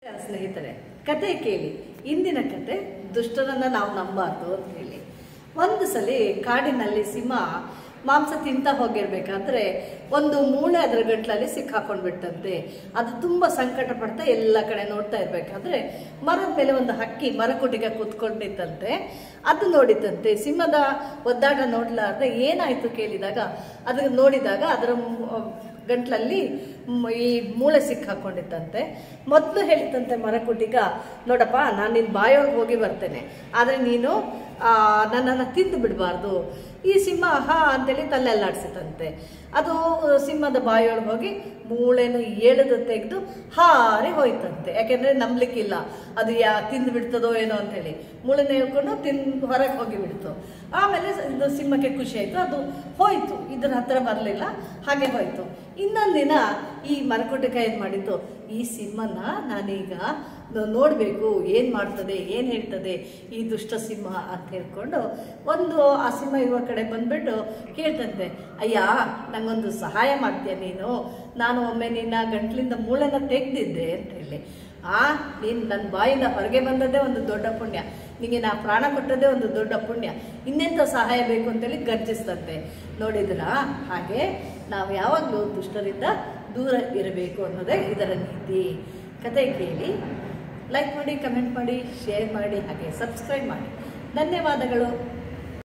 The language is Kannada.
ಸ್ನೇಹಿತರೆ ಕತೆ ಕೇಳಿ ಇಂದಿನ ಕತೆ ದುಷ್ಟರನ್ನ ನಾವು ನಂಬಾರ್ದು ಅಂತ ಹೇಳಿ ಒಂದು ಸಲ ಕಾಡಿನಲ್ಲಿ ಸಿಂಹ ಮಾಂಸ ತಿಂತ ಹೋಗಿರ್ಬೇಕಾದ್ರೆ ಒಂದು ಮೂಳೆ ಅದರ ಗಂಟ್ಲಲ್ಲಿ ಸಿಕ್ಕಾಕೊಂಡ್ಬಿಟ್ಟಂತೆ ಅದು ತುಂಬಾ ಸಂಕಟ ಪಡ್ತಾ ಎಲ್ಲ ಕಡೆ ನೋಡ್ತಾ ಇರ್ಬೇಕಾದ್ರೆ ಮರದ ಮೇಲೆ ಒಂದು ಹಕ್ಕಿ ಮರಕುಟಿಗೆ ಕೂತ್ಕೊಂಡಿತ್ತಂತೆ ಅದು ನೋಡಿತಂತೆ ಸಿಂಹದ ಒದ್ದಾಟ ನೋಡ್ಲಾರ್ದೆ ಏನಾಯ್ತು ಕೇಳಿದಾಗ ಅದನ್ನ ನೋಡಿದಾಗ ಅದರ ಮ್- ಗಂಟ್ಲಲ್ಲಿ ಮ್- ಈ ಮೂಳೆ ಸಿಕ್ಕಾಕೊಂಡಿತ್ತಂತೆ ಮೊದಲು ಹೇಳಿತಂತೆ ಮರಕುಟಿಗ ನೋಡಪ್ಪ ನಾನು ನಿನ್ನ ಬಾಯೊಳಗೆ ಹೋಗಿ ಬರ್ತೇನೆ ಆದರೆ ನೀನು ನನ್ನನ್ನು ತಿಂದು ಬಿಡಬಾರ್ದು ಈ ಸಿಂಹ ಹಾ ಅಂತೇಳಿ ತಲೆಲ್ಲಾಡ್ಸಿತಂತೆ ಅದು ಸಿಂಹದ ಬಾಯೊಳಗೆ ಹೋಗಿ ಮೂಳೆನು ಎಳೆದು ತೆಗೆದು ಹಾರಿ ಹೋಯ್ತಂತೆ ಯಾಕೆಂದ್ರೆ ನಂಬ್ಲಿಕ್ಕಿಲ್ಲ ಅದು ಯಾ ತಿಂದು ಬಿಡ್ತದೋ ಏನೋ ಅಂತೇಳಿ ಮೂಳೆನ ಹೇಳ್ಕೊಂಡು ತಿಂದು ಹೊರಗೆ ಹೋಗಿ ಬಿಡ್ತು ಆಮೇಲೆ ಇದು ಸಿಂಹಕ್ಕೆ ಖುಷಿ ಆಯ್ತು ಅದು ಹೋಯ್ತು ಇದ್ರ ಹತ್ರ ಬರಲಿಲ್ಲ ಹಾಗೆ ಹೋಯ್ತು ಇನ್ನೊಂದು ದಿನ ಈ ಮರಕೋಟಿಕ ಏನು ಮಾಡಿದ್ದು ಈ ಸಿಂಹನ ನಾನೀಗ ನ- ನೋಡ್ಬೇಕು ಏನ್ ಮಾಡ್ತದೆ ಏನ್ ಹೇಳ್ತದೆ ಈ ದುಷ್ಟ ಸಿಂಹ ಅಂತ ಹೇಳ್ಕೊಂಡು ಒಂದು ಆ ಸಿಂಹ ಇರುವ ಕಡೆ ಬಂದ್ಬಿಟ್ಟು ಕೇಳ್ತಂತೆ ಅಯ್ಯ ನಂಗೊಂದು ಸಹಾಯ ಮಾಡ್ತೀಯ ನೀನು ನಾನು ಒಮ್ಮೆ ನಿನ್ನ ಗಂಟ್ಲಿಂದ ಮೂಳೆನ ತೆಗ್ದಿದ್ದೆ ಅಂತ ಹೇಳಿ ಆ ನೀನು ನನ್ನ ಬಾಯಿಂದ ಹೊರಗೆ ಬಂದದ್ದೇ ಒಂದು ದೊಡ್ಡ ಪುಣ್ಯ ನಿಮಗೆ ನಾ ಪ್ರಾಣ ಕೊಟ್ಟದ್ದೇ ಒಂದು ದೊಡ್ಡ ಪುಣ್ಯ ಇನ್ನೆಂಥ ಸಹಾಯ ಬೇಕು ಅಂತೇಳಿ ಗರ್ಜಿಸ್ತಂತೆ ನೋಡಿದ್ರಾ ಹಾಗೆ ನಾವು ಯಾವಾಗಲೂ ದುಷ್ಟರಿಂದ ದೂರ ಇರಬೇಕು ಅನ್ನೋದೇ ಇದರ ನೀತಿ ಕತೆ ಕೇಳಿ ಲೈಕ್ ಮಾಡಿ ಕಮೆಂಟ್ ಮಾಡಿ ಶೇರ್ ಮಾಡಿ ಹಾಗೆ ಸಬ್ಸ್ಕ್ರೈಬ್ ಮಾಡಿ ಧನ್ಯವಾದಗಳು